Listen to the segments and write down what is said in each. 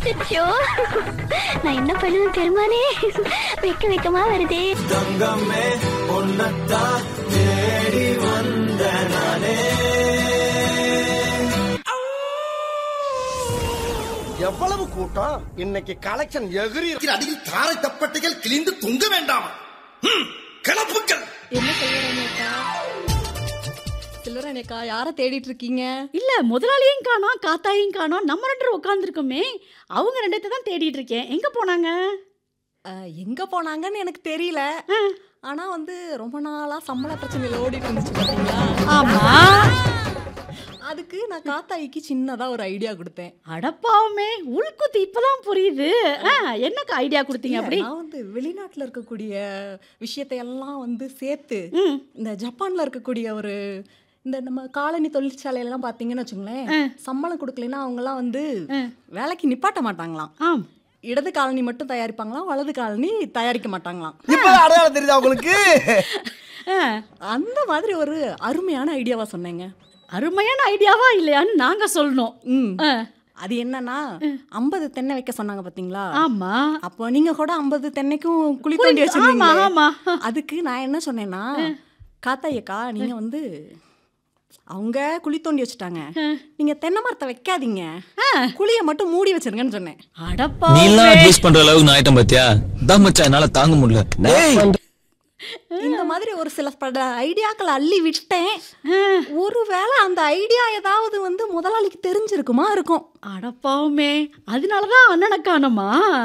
அச்சச்சோ. நான் என்ன பண்ணுவேன் பெருமானே வெக்க வெக்கமா வருதே தங்கமே பொன்னத்தான் தேடி வந்த நானே எவ்வளவு கூட்டம் இன்னைக்கு கலெக்ஷன் எகிரி இருக்கிற அடியில் தாரை தப்பட்டைகள் கிழிந்து தொங்க வேண்டாம் ம், கிளப்புக்கள் என்ன செய்யறேனேக்கா சில்லறனேக்கா யார தேடிட்டு இருக்கீங்க இல்ல முதலாளியும் காணோம் காத்தாயும் காணோம் நம்ம ரெண்டு பேரும் உட்காந்துருக்கோமே அவங்க ரெண்டத்தை தான் தேடிட்டு இருக்கேன் எங்க போனாங்க அஹ், எங்க போனாங்கன்னு எனக்கு தெரியல ஆனா வந்து ரொம்ப நாளா சம்பள பிரச்சனையில ஓடிட்டு இருந்துச்சு பாத்தீங்களா ஆமா அதுக்கு நான் காத்தாய்க்கு சின்னதா ஒரு ஐடியா கொடுத்தேன் அடப்பாவுமே உள்குத்து இப்பதான் புரியுது ஆ, என்னக்கு ஐடியா கொடுத்தீங்க இல்ல, அப்படி நான் வந்து வெளிநாட்டுல இருக்கக்கூடிய விஷயத்தை எல்லாம் வந்து சேர்த்து ம். இந்த ஜப்பான்ல இருக்கக்கூடிய ஒரு இந்த நம்ம காலனி தொழிற்சாலையெல்லாம் பார்த்தீங்கன்னு வச்சுங்களேன் சம்பளம் கொடுக்கலைன்னா அவங்கெல்லாம் வந்து வேலைக்கு நிப்பாட்ட மாட்டாங்களாம் ஆம் இடது காலனி மட்டும் தயாரிப்பாங்களாம் வலது காலனி தயாரிக்க மாட்டாங்களாம் இப்ப அடையாளம் தெரியுதா உங்களுக்கு ஆ, அந்த மாதிரி ஒரு அருமையான ஐடியாவா சொன்னேங்க அருமையான ஐடியாவா இல்லையான்னு நாங்க சொல்லணும் ம் ஆ, அது என்னன்னா ஐம்பது தென்னை வைக்க சொன்னாங்க பாத்தீங்களா ஆமா அப்போ நீங்க கூட ஐம்பது தென்னைக்கும் குழி குழி- தோண்டி ஆமா, வச்சிருந்தீங்க ஆமா. அதுக்கு நான் என்ன சொன்னேன்னா காத்தாயக்கா நீங்க வந்து அவங்க குழி தோண்டி வச்சுட்டாங்க நீங்க தென்னை மரத்தை வைக்காதீங்க குழியை மட்டும் மூடி வச்சிருங்கன்னு சொன்னேன் நீ அடப்பாவுமே எல்லாம் அட்வைஸ் பண்ற அளவுக்கு நான் ஆயிட்டேன் பாத்தியா தான் மச்சான் என்னால தாங்க முடியல டேய், இந்த மாதிரி ஒரு சில பட ஐடியாக்களை அள்ளி விட்டேன் ஒருவேளை அந்த ஐடியா ஏதாவது வந்து முதலாளிக்கு தெரிஞ்சிருக்குமா இருக்கும் அடப்பாவுமே அதனாலதான் அண்ணனை காணோமா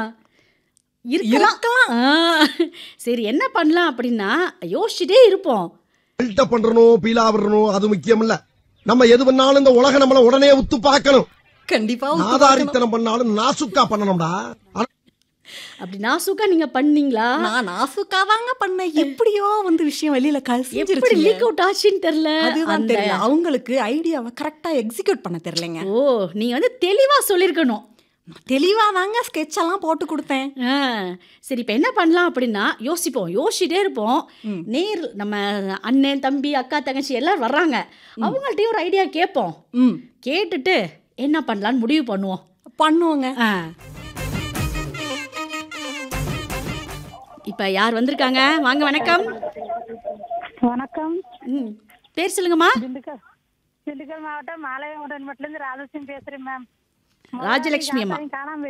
இருக்கலாம் ஆ, சரி என்ன பண்ணலாம் அப்படின்னா யோசிச்சுட்டே இருப்போம் பில்டப் பண்றணும் பீலா விடணும் அது முக்கியம் இல்ல நம்ம எது பண்ணாலும் இந்த உலக நம்மள உடனே உத்து பார்க்கணும் கண்டிப்பா ஒத்து பார்க்கணும். நாதாரித்தனம் பண்ணாலும் நாசுக்கா பண்ணணும்டா ஆனா, அப்படி நாசுக்கா நீங்க பண்ணீங்களா நான் நாசுக்காதாங்க பண்ணேன் எப்படியோ வந்து விஷயம் வெளியில எப்படி கசிஞ்சிருச்சு லீக் அவுட் ஆச்சுன்னு தெரியல அதுதான் அந்த- தெரியல அவங்களுக்கு ஐடியாவை கரெக்டா எக்ஸிக்யூட் பண்ண தெரியலங்க ஓ நீங்க வந்து தெளிவா சொல்லிருக்கணும் நான் தெளிவா தாங்க ஸ்கெட்ச் எல்லாம் போட்டு கொடுத்தேன் ஆ, சரி இப்போ என்ன பண்ணலாம் அப்படின்னா யோசிப்போம் யோசிச்சுட்டே இருப்போம் நேர் நம்ம அண்ணன் தம்பி அக்கா தங்கச்சி எல்லாரும் வர்றாங்க அவங்கள்ட்டயும் ஒரு ஐடியா கேட்போம் ம் கேட்டுட்டு என்ன பண்ணலாம்னு முடிவு பண்ணுவோம் பண்ணுவோங்க ஆ இப்போ யார் வந்திருக்காங்க வாங்க வணக்கம் வணக்கம் ம் பேர் சொல்லுங்கம்மா திண்டுக்கல் திண்டுக்கல் மாவட்டம் மாலையங்குடன் மட்டும் இருந்து ராஜலட்சுமி பேசுறேன் மேம் ராஜலட்சுமி அம்மா காணாம